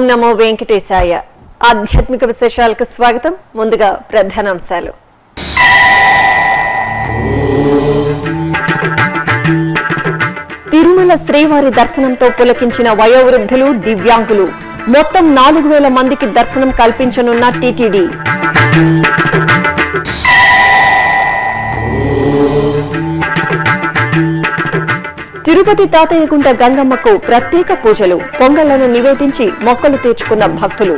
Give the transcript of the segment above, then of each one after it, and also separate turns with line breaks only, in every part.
నమో వెంకటేశాయ ఆధ్యాత్మిక విశేషాలకు స్వాగతం ముందుగా ప్రధానాంశాలు తిరుమల శ్రీవారి దర్శనంతో పులకించిన వయోవృద్ధులు దివ్యాంగులు మొత్తం నాలుగు వేల మందికి దర్శనం కల్పించనున్న టీటీడీ తిరుపతి తాతయ్యగుంట గంగమ్మకు ప్రత్యేక పూజలు పొంగళ్లను నివేదించి మొక్కలు తీర్చుకున్న భక్తులు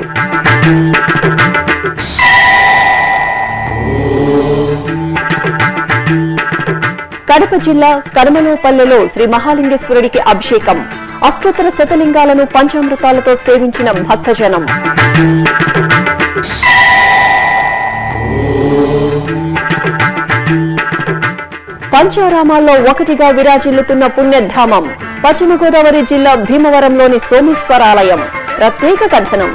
కడప జిల్లా కనుమలోపల్లెలో శ్రీ మహాలింగేశ్వరుడికి అభిషేకం అష్టోత్తర శతలింగాలను పంచామృతాలతో సేవించిన భక్తజనం పంచారామాల్లో ఒకటిగా విరాజిల్లుతున్న పుణ్యధామం పశ్చిమ గోదావరి జిల్లా భీమవరంలోని సోమేశ్వరాలయం ప్రత్యేక కథనం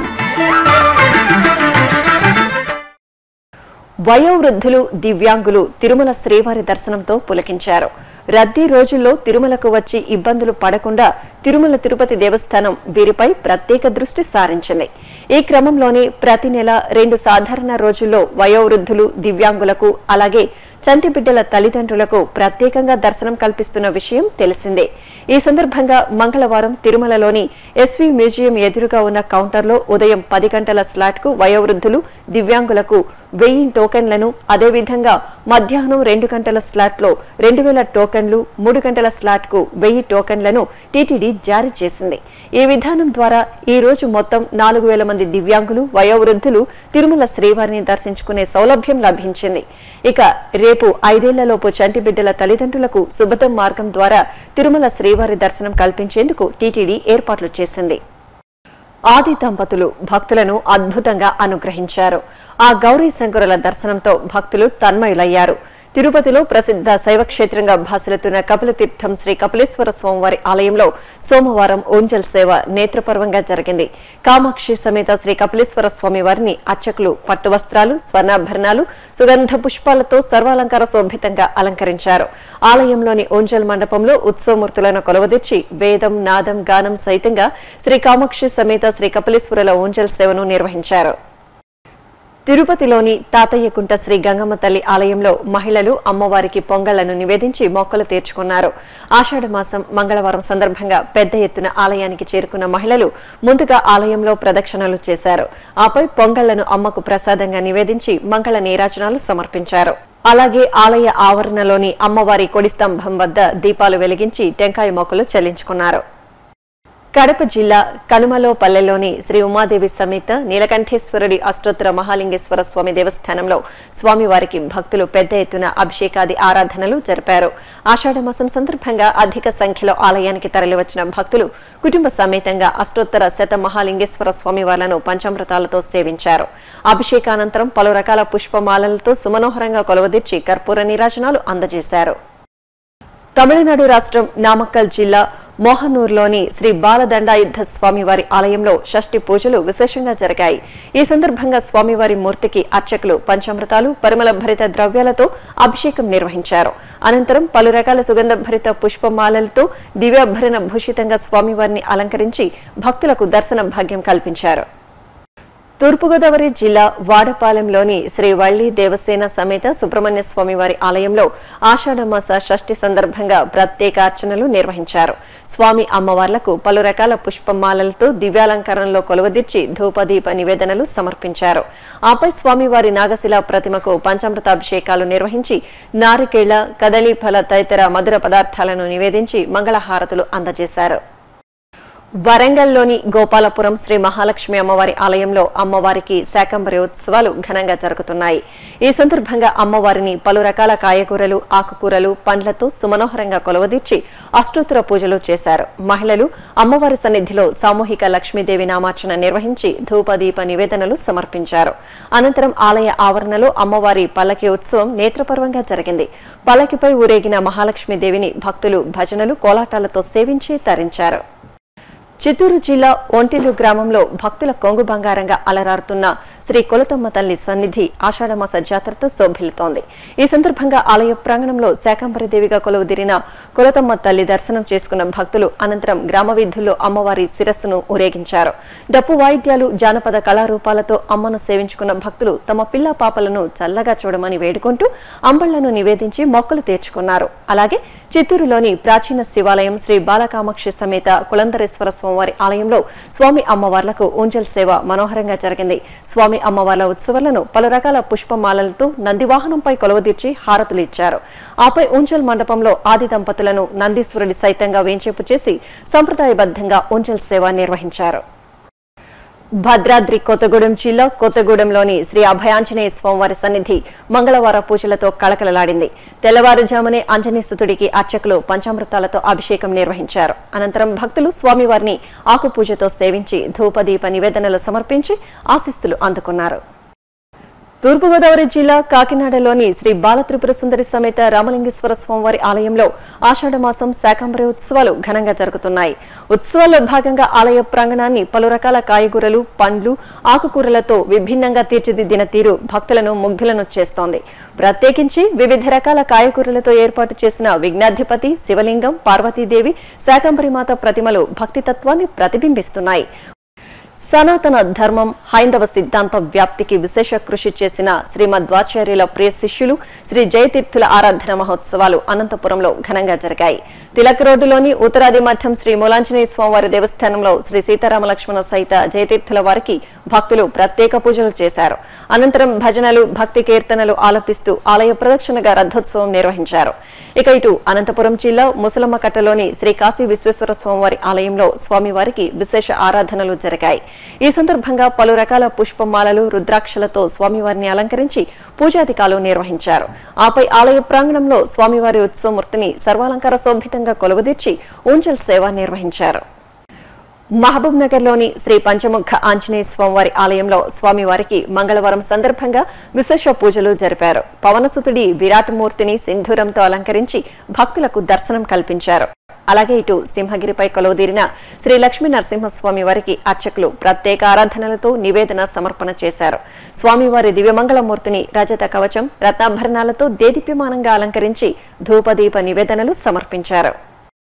వయోవృద్ధులు దివ్యాంగులు తిరుమల శ్రీవారి దర్శనంతో పులకించారు రద్దీ రోజుల్లో తిరుమలకు వచ్చి ఇబ్బందులు పడకుండా తిరుమల తిరుపతి దేవస్థానం వీరిపై ప్రత్యేక దృష్టి సారించింది ఈ క్రమంలోనే ప్రతి నెల రెండు సాధారణ రోజుల్లో వయోవృద్ధులు దివ్యాంగులకు అలాగే చంటి బిడ్డల తల్లిదండ్రులకు ప్రత్యేకంగా దర్శనం కల్పిస్తున్న విషయం తెలిసిందే ఈ సందర్భంగా మంగళవారం తిరుమలలోని ఎస్వీ మ్యూజియం ఎదురుగా ఉన్న కౌంటర్లో ఉదయం పది గంటల స్లాట్ కు వయోవృద్ధులు దివ్యాంగులకు వెయ్యి టోకెన్లను అదేవిధంగా మధ్యాహ్నం రెండు గంటల స్లాట్ లో రెండు వేల టోకెన్లు మూడు గంటల స్లాట్ కు వెయ్యి టోకెన్లను టీటీడీ జారీ చేసింది ఈ విధానం ద్వారా ఈ రోజు మొత్తం నాలుగు వేల మంది దివ్యాంగులు వయోవృద్ధులు తిరుమల శ్రీవారిని దర్శించుకునే సౌలభ్యం లభించింది ఇక రేపు ఐదేళ్లలోపు చంటి బిడ్డల తల్లిదండ్రులకు సుభదం మార్గం ద్వారా తిరుమల శ్రీవారి దర్శనం కల్పించేందుకు టీటీడీ ఏర్పాట్లు చేసింది ఆది దంపతులు భక్తులను అద్భుతంగా అనుగ్రహించారు ఆ గౌరీ శంకరుల దర్శనంతో భక్తులు తన్మయులయ్యారు తిరుపతిలో ప్రసిద్ధ శైవక్షేత్రంగా భాసిల్లుతున్న కపిలతీర్థం శ్రీ కపిలేశ్వర స్వామివారి ఆలయంలో సోమవారం ఓంజల్ సేవ నేత్రపర్వంగా జరిగింది కామాక్షి సమేత శ్రీ కపిలేశ్వర స్వామి వారిని అర్చకులు పట్టు వస్త్రాలు స్వర్ణాభరణాలు సుగంధ పుష్పాలతో సర్వాలంకార శోభితంగా అలంకరించారు ఆలయంలోని ఓంజల్ మండపంలో ఉత్సవమూర్తులను కొలవదీర్చి వేదం నాదం గానం సైతంగా శ్రీ కామాక్షి సమేత శ్రీ కపిలేశ్వరుల ఓంజల్ సేవను నిర్వహించారు తిరుపతిలోని తాతయ్యకుంట శ్రీ గంగమ్మ తల్లి ఆలయంలో మహిళలు అమ్మవారికి పొంగళ్లను నివేదించి మొక్కలు తీర్చుకున్నారు ఆషాఢ మాసం మంగళవారం సందర్భంగా పెద్ద ఎత్తున ఆలయానికి చేరుకున్న మహిళలు ముందుగా ఆలయంలో ప్రదక్షిణలు చేశారు ఆపై పొంగళ్లను అమ్మకు ప్రసాదంగా నివేదించి మంగళ నీరాజనాలు సమర్పించారు అలాగే ఆలయ ఆవరణలోని అమ్మవారి కొడి స్తంభం వద్ద దీపాలు వెలిగించి టెంకాయ మొక్కలు చెల్లించుకున్నారు కడప జిల్లా కనుమలో పల్లెలోని శ్రీ ఉమాదేవి సమేత నీలకంఠేశ్వరుడి అష్టోత్తర మహాలింగేశ్వర స్వామి దేవస్థానంలో స్వామివారికి భక్తులు పెద్ద ఎత్తున అభిషేకాది ఆరాధనలు జరిపారు ఆషాఢమాసం సందర్భంగా అధిక సంఖ్యలో ఆలయానికి తరలివచ్చిన భక్తులు కుటుంబ సమేతంగా అష్టోత్తర శత మహాలింగేశ్వర స్వామివార్లను పంచామృతాలతో సేవించారు అభిషేకానంతరం పలు రకాల పుష్పమాలలతో సుమనోహరంగా కొలవదీర్చి కర్పూర నీరాజనాలు అందజేశారు తమిళనాడు రాష్ట్రం నామక్కల్ జిల్లా మోహనూరులోని శ్రీ బాలదండాయుద్ధ స్వామివారి ఆలయంలో షష్ఠి పూజలు విశేషంగా జరిగాయి ఈ సందర్భంగా స్వామివారి మూర్తికి అర్చకులు పంచామృతాలు పరిమళ భరిత ద్రవ్యాలతో అభిషేకం నిర్వహించారు అనంతరం పలు రకాల సుగంధ భరిత పుష్పమాలలతో దివ్యాభరణ భూషితంగా స్వామివారిని అలంకరించి భక్తులకు దర్శన భాగ్యం కల్పించారు తూర్పుగోదావరి జిల్లా వాడపాలెంలోని శ్రీ వల్లి దేవసేన సమేత సుబ్రహ్మణ్య స్వామి వారి ఆలయంలో ఆషాఢమాస షష్ఠి సందర్భంగా ప్రత్యేక అర్చనలు నిర్వహించారు స్వామి అమ్మవార్లకు పలు రకాల పుష్పమాలలతో దివ్యాలంకరణలో కొలువదీర్చి ధూపదీప నివేదనలు సమర్పించారు ఆపై స్వామివారి నాగశిల ప్రతిమకు పంచామృతాభిషేకాలు నిర్వహించి నారికేళ్ల కదలీఫల తదితర మధుర పదార్థాలను నివేదించి మంగళహారతులు అందజేశారు వరంగల్లోని గోపాలపురం శ్రీ మహాలక్ష్మి అమ్మవారి ఆలయంలో అమ్మవారికి శాకంబరి ఉత్సవాలు ఘనంగా జరుగుతున్నాయి ఈ సందర్భంగా అమ్మవారిని పలు రకాల కాయగూరలు ఆకుకూరలు పండ్లతో సుమనోహరంగా కొలవదీర్చి అష్టోత్తర పూజలు చేశారు మహిళలు అమ్మవారి సన్నిధిలో సామూహిక లక్ష్మీదేవి నామార్చన నిర్వహించి ధూపదీప నివేదనలు సమర్పించారు అనంతరం ఆలయ ఆవరణలో అమ్మవారి పల్లకి ఉత్సవం నేత్రపర్వంగా జరిగింది పల్లకిపై ఊరేగిన మహాలక్ష్మీదేవిని భక్తులు భజనలు కోలాటాలతో సేవించి తరించారు చిత్తూరు జిల్లా ఒంటిలు గ్రామంలో భక్తుల కొంగు బంగారంగా అలరారుతున్న శ్రీ కొలతమ్మ తల్లి సన్నిధి ఆషాఢమాస జాతరతో శోభిల్లుతోంది ఈ సందర్భంగా ఆలయ ప్రాంగణంలో శాకంబరిదేవిగా కొలువుదీరిన కొలతమ్మ తల్లి దర్శనం చేసుకున్న భక్తులు అనంతరం గ్రామ వీధుల్లో అమ్మవారి శిరస్సును ఊరేగించారు డప్పు వాయిద్యాలు జానపద కళారూపాలతో అమ్మను సేవించుకున్న భక్తులు తమ పిల్ల పాపలను చల్లగా చూడమని వేడుకుంటూ అంబళ్లను నివేదించి మొక్కలు తీర్చుకున్నారు అలాగే చిత్తూరులోని ప్రాచీన శివాలయం శ్రీ బాలకామాక్షి సమేత కులందరేశ్వర స్వామివారి ఆలయంలో స్వామి అమ్మవార్లకు ఊంజల్ సేవ మనోహరంగా జరిగింది స్వామి అమ్మవార్ల ఉత్సవాలను పలు రకాల పుష్పమాలలతో నందివాహనంపై కొలవదీర్చి హారతులు ఇచ్చారు ఆపై ఊంజల్ మండపంలో ఆది దంపతులను నందీశ్వరుడి సైతంగా వేంచేపు చేసి సంప్రదాయబద్ధంగా ఊంజల్ సేవ నిర్వహించారు భద్రాద్రి కొత్తగూడెం జిల్లా కొత్తగూడెంలోని శ్రీ అభయాంజనేయ స్వామివారి సన్నిధి మంగళవార పూజలతో కళకళలాడింది తెల్లవారుజామునే ఆంజనేయసుతుడికి అర్చకులు పంచామృతాలతో అభిషేకం నిర్వహించారు అనంతరం భక్తులు స్వామివారిని ఆకుపూజతో సేవించి ధూపదీప నివేదనలు సమర్పించి ఆశీస్సులు అందుకున్నారు తూర్పుగోదావరి జిల్లా కాకినాడలోని శ్రీ బాలత్రిపుర సుందరి సమేత రామలింగేశ్వర స్వామివారి ఆలయంలో ఆషాఢమాసం శాకంబరి ఉత్సవాలు ఘనంగా జరుగుతున్నాయి ఉత్సవాల్లో భాగంగా ఆలయ ప్రాంగణాన్ని పలు రకాల కాయగూరలు పండ్లు ఆకుకూరలతో విభిన్నంగా తీర్చిదిద్దిన తీరు భక్తులను ముగ్ధులను చేస్తోంది ప్రత్యేకించి వివిధ రకాల కాయగూరలతో ఏర్పాటు చేసిన విఘ్నాధిపతి శివలింగం పార్వతీదేవి శాకంబరిమాత ప్రతిమలు భక్తితత్వాన్ని ప్రతిబింబిస్తున్నాయి సనాతన ధర్మం హైందవ సిద్ధాంత వ్యాప్తికి విశేష కృషి చేసిన శ్రీమద్వాచార్యుల ప్రియ శిష్యులు శ్రీ జయతీర్థుల ఆరాధన మహోత్సవాలు అనంతపురంలో ఘనంగా జరిగాయి తిలక్ రోడ్డులోని ఉత్తరాది మఠం శ్రీ మూలాంజనేయ స్వామివారి దేవస్థానంలో శ్రీ సీతారామ లక్ష్మణ సహిత జయతీర్థుల వారికి భక్తులు ప్రత్యేక పూజలు చేశారు అనంతరం భజనలు భక్తి కీర్తనలు ఆలపిస్తూ ఆలయ ప్రదక్షిణగా రథోత్సవం నిర్వహించారు ఇక ఇటు అనంతపురం జిల్లా ముసలమ్మ కట్టలోని శ్రీ కాశీ విశ్వేశ్వర స్వామివారి ఆలయంలో స్వామివారికి విశేష ఆరాధనలు జరిగాయి ఈ సందర్భంగా పలు రకాల పుష్పమాలలు రుద్రాక్షలతో స్వామివారిని అలంకరించి పూజాధికాలు నిర్వహించారు ఆపై ఆలయ ప్రాంగణంలో స్వామివారి ఉత్సవమూర్తిని సర్వాలంకార శోభితంగా కొలువుదీర్చి ఊంజల్ సేవ నిర్వహించారు మహబూబ్ నగర్ లోని శ్రీ పంచముఖ ఆంజనేయ స్వామివారి ఆలయంలో స్వామివారికి మంగళవారం సందర్భంగా విశేష పూజలు జరిపారు పవనసుతుడి విరాట్ మూర్తిని సింధూరంతో అలంకరించి భక్తులకు దర్శనం కల్పించారు అలాగే ఇటు సింహగిరిపై కొలువుదీరిన శ్రీ లక్ష్మీ నరసింహస్వామి వారికి అర్చకులు ప్రత్యేక ఆరాధనలతో నివేదన సమర్పణ చేశారు స్వామివారి దివ్యమంగళమూర్తిని రజత కవచం రత్నాభరణాలతో దేదీప్యమానంగా అలంకరించి ధూపదీప నివేదనలు సమర్పించారు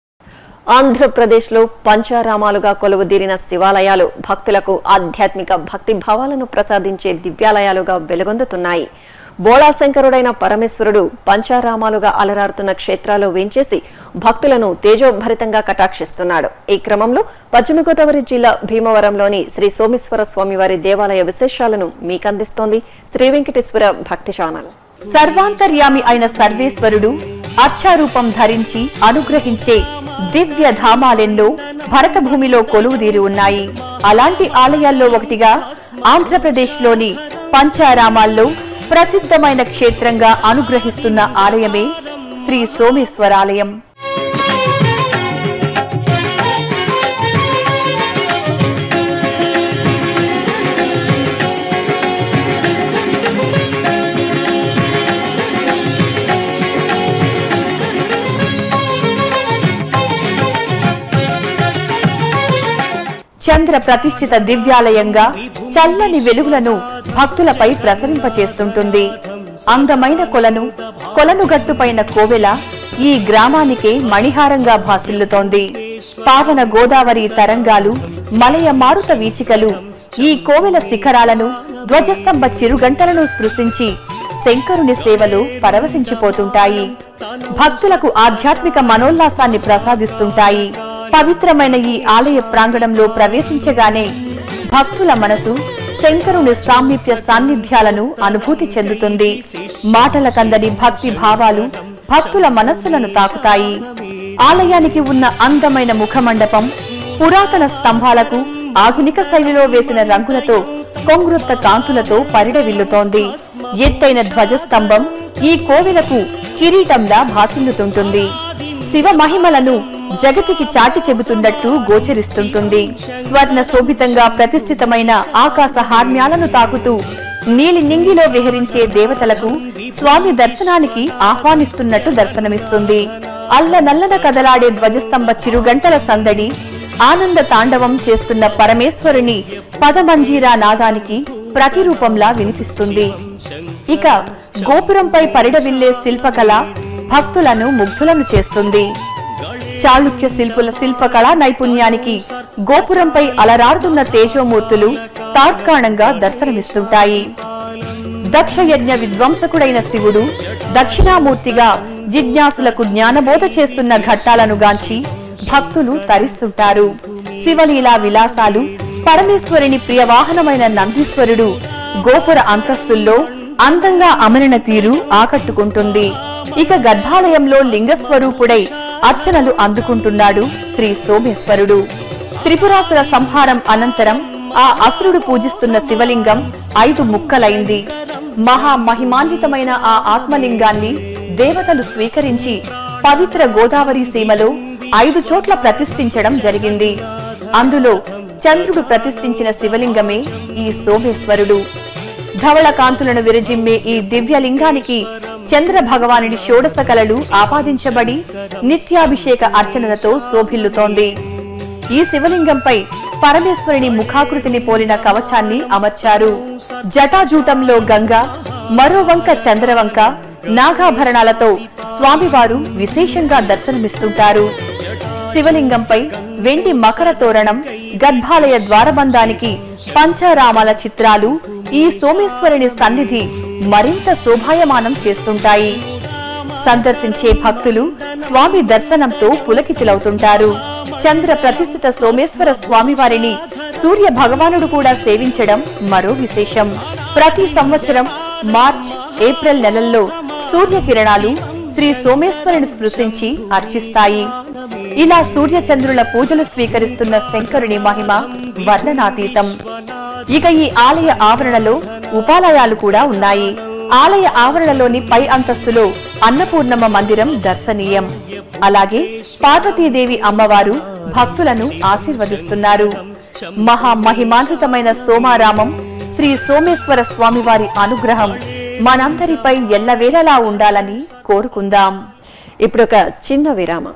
ఆంధ్రప్రదేశ్లో పంచారామాలుగా కొలువుదీరిన శివాలయాలు భక్తులకు ఆధ్యాత్మిక భక్తి భావాలను ప్రసాదించే దివ్యాలయాలుగా వెలుగొందుతున్నాయి బోళాశంకరుడైన పరమేశ్వరుడు పంచారామాలుగా అలరారుతున్న క్షేత్రాలు వేంచేసి భక్తులను తేజోభరితంగా కటాక్షిస్తున్నాడు ఈ క్రమంలో పశ్చిమ గోదావరి జిల్లా భీమవరంలోని శ్రీ సోమేశ్వర స్వామివారి దేవాలయ విశేషాలను మీకందిస్తోంది శ్రీ వెంకటేశ్వర భక్తి ఛానల్
సర్వాంతర్యామి అయిన సర్వేశ్వరుడు అర్చారూపం ధరించి అనుగ్రహించే దివ్య ధామాలెన్నో భరత భూమిలో కొలువుదీరి ఉన్నాయి అలాంటి ఆలయాల్లో ఒకటిగా ఆంధ్రప్రదేశ్లోని పంచారామాల్లో ప్రసిద్ధమైన క్షేత్రంగా అనుగ్రహిస్తున్న ఆలయమే శ్రీ సోమేశ్వరాలయం చంద్ర ప్రతిష్ఠిత దివ్యాలయంగా చల్లని వెలుగులను భక్తులపై ప్రసరింపచేస్తుంటుంది అందమైన కొలను కొలను గట్టుపైన కోవెల ఈ గ్రామానికే మణిహారంగా భాసిల్లుతోంది పావన గోదావరి తరంగాలు మలయ మారుత వీచికలు ఈ కోవెల శిఖరాలను ధ్వజస్తంభ చిరుగంటలను స్పృశించి శంకరుని సేవలు పరవశించిపోతుంటాయి భక్తులకు ఆధ్యాత్మిక మనోల్లాసాన్ని ప్రసాదిస్తుంటాయి పవిత్రమైన ఈ ఆలయ ప్రాంగణంలో ప్రవేశించగానే భక్తుల మనసు శంకరుని సామీప్య సాన్నిధ్యాలను అనుభూతి చెందుతుంది మాటల కందని భక్తి భావాలు భక్తుల మనస్సులను తాకుతాయి ఆలయానికి ఉన్న అందమైన ముఖమండపం పురాతన స్తంభాలకు ఆధునిక శైలిలో వేసిన రంగులతో కొంగృత్త కాంతులతో పరిడవిల్లుతోంది ఎత్తైన ధ్వజస్తంభం ఈ కోవెలకు కిరీటంలా భాసిల్లుతుంటుంది శివ మహిమలను జగతికి చాటి చెబుతున్నట్టు గోచరిస్తుంటుంది స్వర్ణ శోభితంగా ప్రతిష్ఠితమైన ఆకాశ హార్మ్యాలను తాకుతూ నీలి నింగిలో విహరించే దేవతలకు స్వామి దర్శనానికి ఆహ్వానిస్తున్నట్టు దర్శనమిస్తుంది అల్ల నల్లన కదలాడే ధ్వజస్తంభ చిరుగంటల సందడి ఆనంద తాండవం చేస్తున్న పరమేశ్వరుని పదమంజీరా నాదానికి ప్రతిరూపంలా వినిపిస్తుంది ఇక గోపురంపై పరిడవిల్లే శిల్పకళ భక్తులను ముగ్ధులను చేస్తుంది చాళుక్య శిల్పుల శిల్పకళా నైపుణ్యానికి గోపురంపై అలరారుతున్న తేజోమూర్తులు తార్కాణంగా దర్శనమిస్తుంటాయి దక్షయజ్ఞ విధ్వంసకుడైన శివుడు దక్షిణామూర్తిగా జిజ్ఞాసులకు జ్ఞానబోధ చేస్తున్న ఘట్టాలను గాంచి భక్తులు తరిస్తుంటారు శివలీలా విలాసాలు పరమేశ్వరుని ప్రియవాహనమైన నందీశ్వరుడు గోపుర అంతస్తుల్లో అందంగా అమరిన తీరు ఆకట్టుకుంటుంది ఇక గర్భాలయంలో లింగ స్వరూపుడై అర్చనలు అందుకుంటున్నాడు శ్రీ సోమేశ్వరుడు త్రిపురాసుర సంహారం అనంతరం ఆ అసురుడు పూజిస్తున్న శివలింగం ఐదు ముక్కలైంది మహా మహిమాన్వితమైన ఆ ఆత్మలింగాన్ని దేవతలు స్వీకరించి పవిత్ర గోదావరి సీమలో ఐదు చోట్ల ప్రతిష్ఠించడం జరిగింది అందులో చంద్రుడు ప్రతిష్ఠించిన శివలింగమే ఈ సోమేశ్వరుడు ధవళ కాంతులను విరజిమ్మే ఈ దివ్యలింగానికి చంద్ర భగవానుడి షోడశ కళలు ఆపాదించబడి నిత్యాభిషేక అర్చనలతో శోభిల్లుతోంది ఈ శివలింగంపై పరమేశ్వరుని ముఖాకృతిని పోలిన కవచాన్ని అమర్చారు జటాజూటంలో గంగ మరో వంక చంద్రవంక నాగాభరణాలతో స్వామివారు విశేషంగా దర్శనమిస్తుంటారు శివలింగంపై వెండి మకర తోరణం గర్భాలయ ద్వారబంధానికి పంచారామాల చిత్రాలు ఈ సోమేశ్వరుని సన్నిధి మరింత శోభాయమానం చేస్తుంటాయి సందర్శించే భక్తులు స్వామి దర్శనంతో పులకితులవుతుంటారు చంద్ర ప్రతిష్ఠిత సోమేశ్వర స్వామివారిని సూర్య భగవానుడు కూడా సేవించడం మరో విశేషం ప్రతి సంవత్సరం మార్చ్ ఏప్రిల్ నెలల్లో సూర్యకిరణాలు శ్రీ సోమేశ్వరుని స్పృశించి అర్చిస్తాయి ఇలా సూర్యచంద్రుల పూజలు స్వీకరిస్తున్న శంకరుని మహిమ వర్ణనాతీతం ఇక ఈ ఆలయ ఆవరణలో ఉపాలయాలు కూడా ఉన్నాయి ఆలయ ఆవరణలోని పై అంతస్తులో అన్నపూర్ణమ్మ మందిరం దర్శనీయం అలాగే పార్వతీదేవి అమ్మవారు భక్తులను ఆశీర్వదిస్తున్నారు మహా మహిమాన్వితమైన సోమారామం శ్రీ సోమేశ్వర స్వామివారి అనుగ్రహం మనందరిపై ఎల్లవేళలా ఉండాలని కోరుకుందాం
ఇప్పుడు ఒక చిన్న విరామం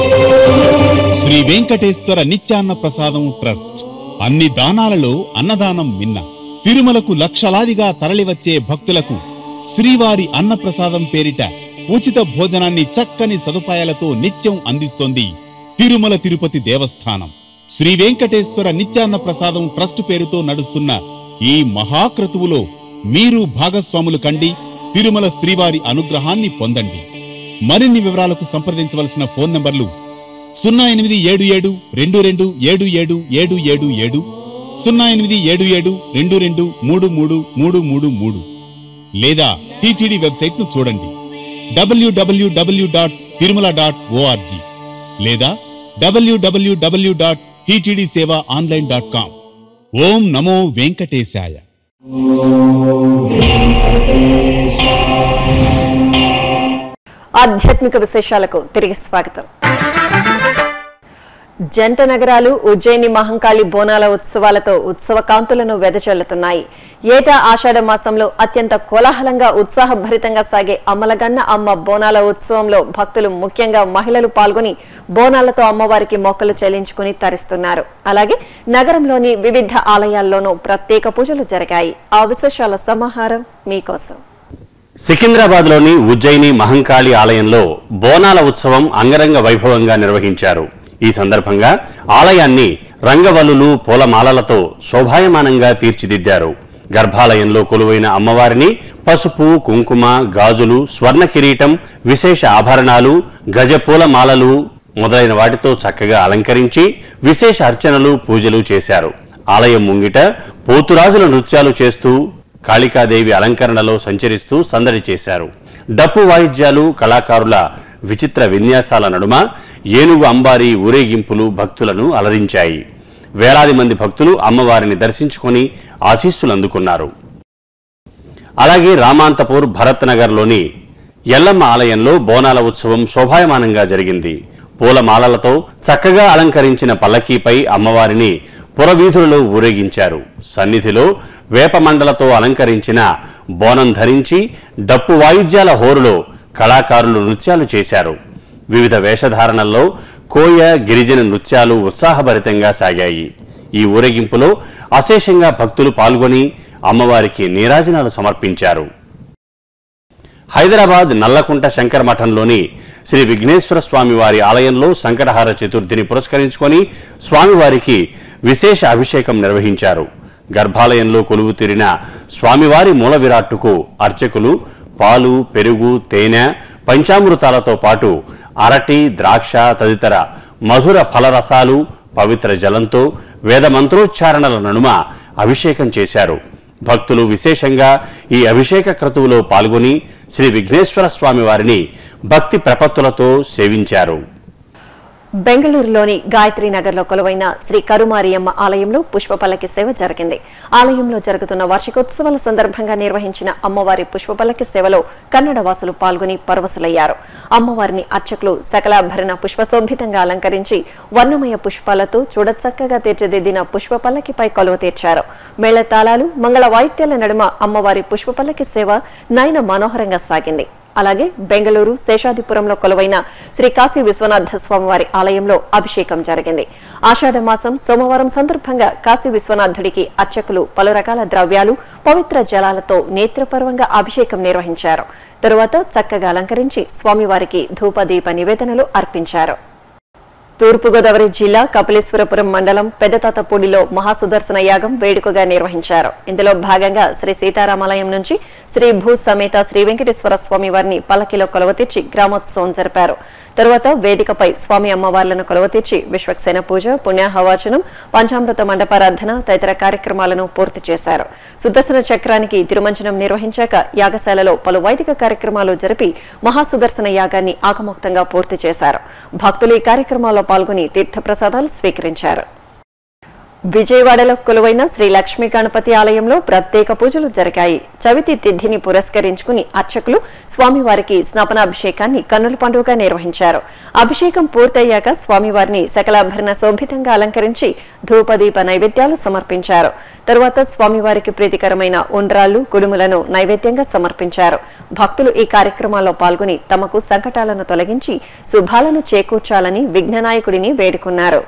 శ్రీ వెంకటేశ్వర నిత్యాన్న ప్రసాదం ట్రస్ట్ అన్ని దానాలలో అన్నదానం మిన్న తిరుమలకు లక్షలాదిగా తరలివచ్చే భక్తులకు శ్రీవారి అన్నప్రసాదం పేరిట ఉచిత భోజనాన్ని చక్కని సదుపాయాలతో నిత్యం అందిస్తోంది తిరుమల తిరుపతి దేవస్థానం శ్రీ వెంకటేశ్వర నిత్యాన్న ప్రసాదం ట్రస్ట్ పేరుతో నడుస్తున్న ఈ మహాక్రతువులో మీరు భాగస్వాములు కండి తిరుమల శ్రీవారి అనుగ్రహాన్ని పొందండి మరిన్ని వివరాలకు సంప్రదించవలసిన ఫోన్ నంబర్లు సున్నా ఎనిమిది ఏడు ఏడు రెండు రెండు ఏడు ఏడు ఏడు ఏడు ఏడు సున్నా ఎనిమిది ఏడు ఏడు రెండు రెండు మూడు మూడు మూడు మూడు మూడు లేదా టిటిడి వెబ్సైట్ ను చూడండి డబ్ల్యూడబ్ల్యూడబ్ల్యూ డాట్ తిరుమల డాట్ ఓఆర్జీ లేదా డబ్ల్యూడబ్ల్యూడబ్ల్యూ dot TTD seva online dot com ఓం నమో వెంకటేశాయ
ఆధ్యాత్మిక విశేషాలకు తిరిగి స్వాగతం జంట నగరాలు ఉజ్జయిని మహంకాళి బోనాల ఉత్సవాలతో ఉత్సవ కాంతులను వెదజల్లుతున్నాయి ఏటా ఆషాఢ మాసంలో అత్యంత కోలాహలంగా ఉత్సాహభరితంగా సాగే అమ్మలగన్న అమ్మ బోనాల ఉత్సవంలో భక్తులు ముఖ్యంగా మహిళలు పాల్గొని బోనాలతో అమ్మవారికి మొక్కలు చెల్లించుకుని తరిస్తున్నారు అలాగే నగరంలోని వివిధ ఆలయాల్లోనూ ప్రత్యేక పూజలు జరిగాయి ఆ విశేషాల సమాహారం మీకోసం
సికింద్రాబాద్లోని ఉజ్జయిని మహంకాళి ఆలయంలో బోనాల ఉత్సవం అంగరంగ వైభవంగా నిర్వహించారు ఈ సందర్భంగా ఆలయాన్ని రంగవల్లులు పూలమాలలతో శోభాయమానంగా తీర్చిదిద్దారు గర్భాలయంలో కొలువైన అమ్మవారిని పసుపు కుంకుమ గాజులు స్వర్ణ కిరీటం విశేష ఆభరణాలు గజపూల మాలలు మొదలైన వాటితో చక్కగా అలంకరించి విశేష అర్చనలు పూజలు చేశారు ఆలయం ముంగిట పోతురాజుల నృత్యాలు చేస్తూ కాళికాదేవి అలంకరణలో సంచరిస్తూ సందడి చేశారు డప్పు వాయిద్యాలు కళాకారుల విచిత్ర విన్యాసాల నడుమ ఏనుగు అంబారి ఊరేగింపులు భక్తులను అలరించాయి వేలాది మంది భక్తులు అమ్మవారిని దర్శించుకొని ఆశీస్సులు అందుకున్నారు అలాగే రామాంతపూర్ భరత్ నగర్లోని ఎల్లమ్మ ఆలయంలో బోనాల ఉత్సవం శోభాయమానంగా జరిగింది పూలమాలలతో చక్కగా అలంకరించిన పల్లకీపై అమ్మవారిని పురవీధులలో ఊరేగించారు సన్నిధిలో వేపమండలతో అలంకరించిన బోనం ధరించి డప్పు వాయిద్యాల హోరులో కళాకారులు నృత్యాలు చేశారు వివిధ వేషధారణల్లో కోయ గిరిజన నృత్యాలు ఉత్సాహభరితంగా సాగాయి ఈ ఊరేగింపులో అశేషంగా భక్తులు పాల్గొని అమ్మవారికి నీరాజనాలు సమర్పించారు హైదరాబాద్ నల్లకుంట శంకర మఠంలోని శ్రీ విఘ్నేశ్వర స్వామి వారి ఆలయంలో సంకటహార చతుర్థిని పురస్కరించుకొని స్వామివారికి విశేష అభిషేకం నిర్వహించారు గర్భాలయంలో కొలువు తీరిన స్వామివారి మూల విరాట్టుకు అర్చకులు పాలు పెరుగు తేనె పంచామృతాలతో పాటు అరటి ద్రాక్ష తదితర మధుర ఫలరసాలు పవిత్ర జలంతో వేద మంత్రోచ్చారణల నడుమ అభిషేకం చేశారు భక్తులు విశేషంగా ఈ అభిషేక క్రతువులో పాల్గొని శ్రీ విఘ్నేశ్వర స్వామి వారిని భక్తి ప్రపత్తులతో సేవించారు
బెంగళూరులోని గాయత్రి నగర్లో కొలువైన శ్రీ కరుమారియమ్మ ఆలయంలో పుష్పపల్లకి సేవ జరిగింది ఆలయంలో జరుగుతున్న వార్షికోత్సవాల సందర్భంగా నిర్వహించిన అమ్మవారి పుష్పపల్లకి సేవలో కన్నడ వాసులు పాల్గొని పరవశులయ్యారు అమ్మవారిని అర్చకులు సకలాభరణ పుష్పశోభితంగా అలంకరించి వర్ణమయ పుష్పాలతో చూడచక్కగా తీర్చిదిద్దిన పుష్పపల్లకిపై కొలువ తీర్చారు మేళతాళాలు మంగళ వాయిద్యాల నడుమ అమ్మవారి పుష్పపల్లకి సేవ నయన మనోహరంగా సాగింది అలాగే బెంగళూరు శేషాదిపురంలో కొలువైన శ్రీ కాశీ విశ్వనాథ స్వామివారి ఆలయంలో అభిషేకం జరిగింది ఆషాఢ మాసం సోమవారం సందర్భంగా కాశీ విశ్వనాథుడికి అర్చకులు పలు రకాల ద్రవ్యాలు పవిత్ర జలాలతో నేత్రపర్వంగా అభిషేకం నిర్వహించారు తరువాత చక్కగా అలంకరించి స్వామివారికి ధూపదీప నివేదనలు అర్పించారు తూర్పుగోదావరి జిల్లా కపిలేశ్వరపురం మండలం పెద్దతాతపూడిలో మహాసుదర్శన యాగం వేడుకగా నిర్వహించారు ఇందులో భాగంగా శ్రీ సీతారామాలయం నుంచి శ్రీ భూ సమేత శ్రీ వెంకటేశ్వర స్వామి వారిని పల్లకిలో కొలవతీర్చి గ్రామోత్సవం జరిపారు తరువాత వేదికపై స్వామి అమ్మవార్లను కొలవతీర్చి విశ్వక్సేన పూజ పుణ్యాహవాచనం పంచామృత మండపారాధన తదితర కార్యక్రమాలను పూర్తి చేశారు సుదర్శన చక్రానికి తిరుమంజనం నిర్వహించాక యాగశాలలో పలు వైదిక కార్యక్రమాలు జరిపి మహాసుదర్శన యాగాన్ని ఆకమోక్తంగా పూర్తి చేశారు భక్తులు ఈ కార్యక్రమాల్లో పాల్గొని తీర్థప్రసాదాలు స్వీకరించారు విజయవాడలో కొలువైన శ్రీ లక్ష్మీ గణపతి ఆలయంలో ప్రత్యేక పూజలు జరిగాయి చవితి తిథిని పురస్కరించుకుని అర్చకులు స్వామివారికి స్నాపనాభిషేకాన్ని కన్నుల పండుగగా నిర్వహించారు అభిషేకం పూర్తయ్యాక స్వామివారిని సకలాభరణ శోభితంగా అలంకరించి ధూపదీప నైవేద్యాలు సమర్పించారు తరువాత స్వామివారికి ప్రీతికరమైన ఉండ్రాళ్లు కుడుములను నైవేద్యంగా సమర్పించారు భక్తులు ఈ కార్యక్రమాల్లో పాల్గొని తమకు సంకటాలను తొలగించి శుభాలను చేకూర్చాలని విఘ్ననాయకుడిని వేడుకున్నారు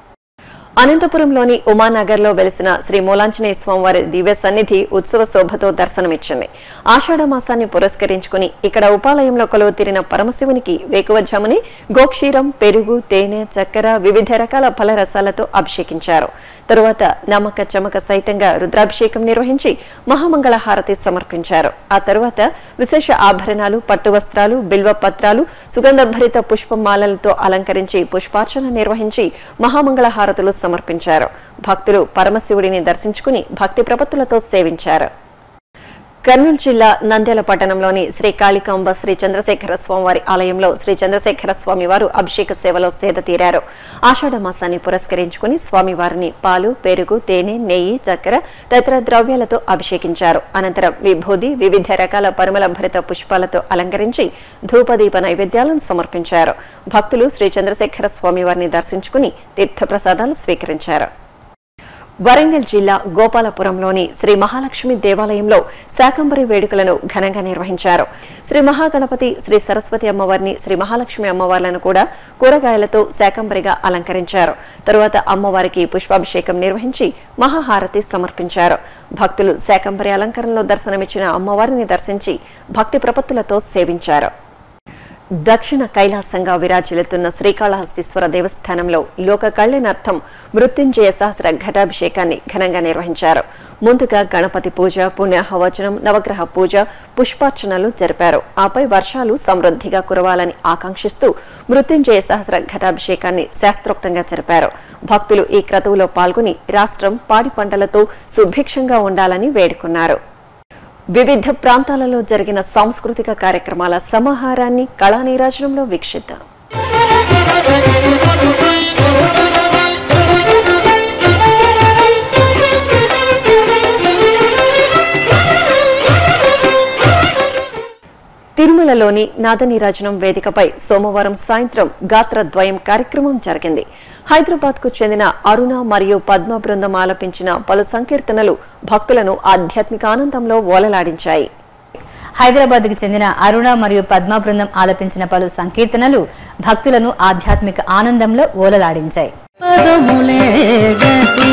అనంతపురంలోని ఉమానగర్లో వెలిసిన శ్రీ మూలాంజనేయ స్వామివారి దివ్య సన్నిధి ఉత్సవ శోభతో దర్శనమిచ్చింది ఆషాఢ మాసాన్ని పురస్కరించుకుని ఇక్కడ ఉపాలయంలో కొలువు తీరిన పరమశివునికి వేకువజాముని గోక్షీరం పెరుగు తేనె చక్కెర వివిధ రకాల ఫలరసాలతో అభిషేకించారు తరువాత నమ్మక చమక సైతంగా రుద్రాభిషేకం నిర్వహించి మహామంగళ హారతి సమర్పించారు ఆ తరువాత విశేష ఆభరణాలు పట్టు వస్త్రాలు బిల్వ పత్రాలు సుగంధభరిత పుష్పమాలలతో అలంకరించి పుష్పార్చన నిర్వహించి మహామంగళ హారతులు సమర్పించారు భక్తులు పరమశివుడిని దర్శించుకుని భక్తి ప్రపత్తులతో సేవించారు కర్నూలు జిల్లా నంద్యాల పట్టణంలోని శ్రీ కాళికాంబ శ్రీ చంద్రశేఖర స్వామివారి ఆలయంలో శ్రీ చంద్రశేఖర స్వామివారు అభిషేక సేవలో సేద తీరారు ఆషాఢ మాసాన్ని పురస్కరించుకుని స్వామివారిని పాలు పెరుగు తేనె నెయ్యి చక్కెర తదితర ద్రవ్యాలతో అభిషేకించారు అనంతరం విభూది వివిధ రకాల పరిమళ భరిత పుష్పాలతో అలంకరించి ధూపదీప నైవేద్యాలను సమర్పించారు భక్తులు శ్రీ చంద్రశేఖర స్వామివారిని దర్శించుకుని తీర్థప్రసాదాలు స్వీకరించారు వరంగల్ జిల్లా గోపాలపురంలోని శ్రీ మహాలక్ష్మి దేవాలయంలో శాకంబరి వేడుకలను ఘనంగా నిర్వహించారు శ్రీ మహాగణపతి శ్రీ సరస్వతి అమ్మవారిని శ్రీ మహాలక్ష్మి అమ్మవార్లను కూడా కూరగాయలతో శాకంబరిగా అలంకరించారు తరువాత అమ్మవారికి పుష్పాభిషేకం నిర్వహించి మహాహారతి సమర్పించారు భక్తులు శాకంబరి అలంకరణలో దర్శనమిచ్చిన అమ్మవారిని దర్శించి భక్తి ప్రపత్తులతో సేవించారు దక్షిణ కైలాసంగా విరాజిల్లుతున్న శ్రీకాళహస్తీశ్వర దేవస్థానంలో లోక కళ్యాణార్థం మృత్యుంజయ సహస్ర ఘటాభిషేకాన్ని ఘనంగా నిర్వహించారు ముందుగా గణపతి పూజ పుణ్యాహవచనం నవగ్రహ పూజ పుష్పార్చనలు జరిపారు ఆపై వర్షాలు సమృద్ధిగా కురవాలని ఆకాంక్షిస్తూ మృత్యుంజయ సహస్ర ఘటాభిషేకాన్ని శాస్త్రోక్తంగా జరిపారు భక్తులు ఈ క్రతువులో పాల్గొని రాష్ట్రం పాడి పంటలతో సుభిక్షంగా ఉండాలని వేడుకున్నారు వివిధ ప్రాంతాలలో జరిగిన సాంస్కృతిక కార్యక్రమాల సమాహారాన్ని కళానీరాజనంలో వీక్షిద్దాం తిరుమలలోని నాదనీరాజనం వేదికపై సోమవారం సాయంత్రం గాత్రద్వయం కార్యక్రమం జరిగింది హైదరాబాద్ కు చెందిన అరుణ మరియు పద్మ బృందం ఆలపించిన పలు సంకీర్తనలు భక్తులను ఆధ్యాత్మిక ఆనందంలో ఓలలాడించాయి
హైదరాబాద్ కి చెందిన అరుణ మరియు పద్మ బృందం ఆలపించిన పలు సంకీర్తనలు భక్తులను ఆధ్యాత్మిక ఆనందంలో ఓలలాడించాయి
పదములే గతి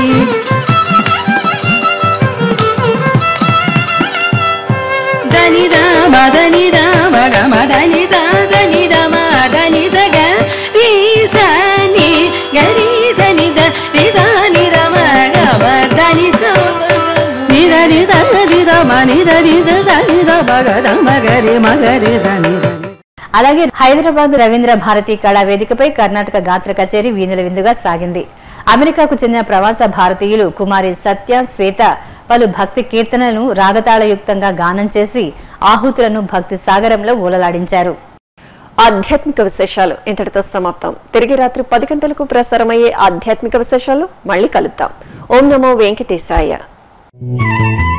దని దమ దని దమ గమ దని సా సని దమ దని సగ రి సని గరి సని ద రి సని దమ గమ దని స ని ద రి స ని దమ ని ద రి స స ని ద మగ దమ గరి మగరి సని ద రి
అలాగే హైదరాబాద్ రవీంద్ర భారతి కళా వేదికపై కర్ణాటక గాత్ర కచేరీ వీణుల విందుగా సాగింది అమెరికాకు చెందిన ప్రవాస భారతీయులు కుమారి సత్య శ్వేత పలు భక్తి కీర్తనలను రాగతాళయుక్తంగా గానం చేసి ఆహుతులను భక్తి సాగరంలో ఊలలాడించారు
ఆధ్యాత్మిక విశేషాలు ఇంతటితో సమాప్తం తిరిగి రాత్రి పది గంటలకు ప్రసారమయ్యే ఆధ్యాత్మిక విశేషాలు మళ్ళీ కలుద్దాం ఓం నమో వెంకటేశాయ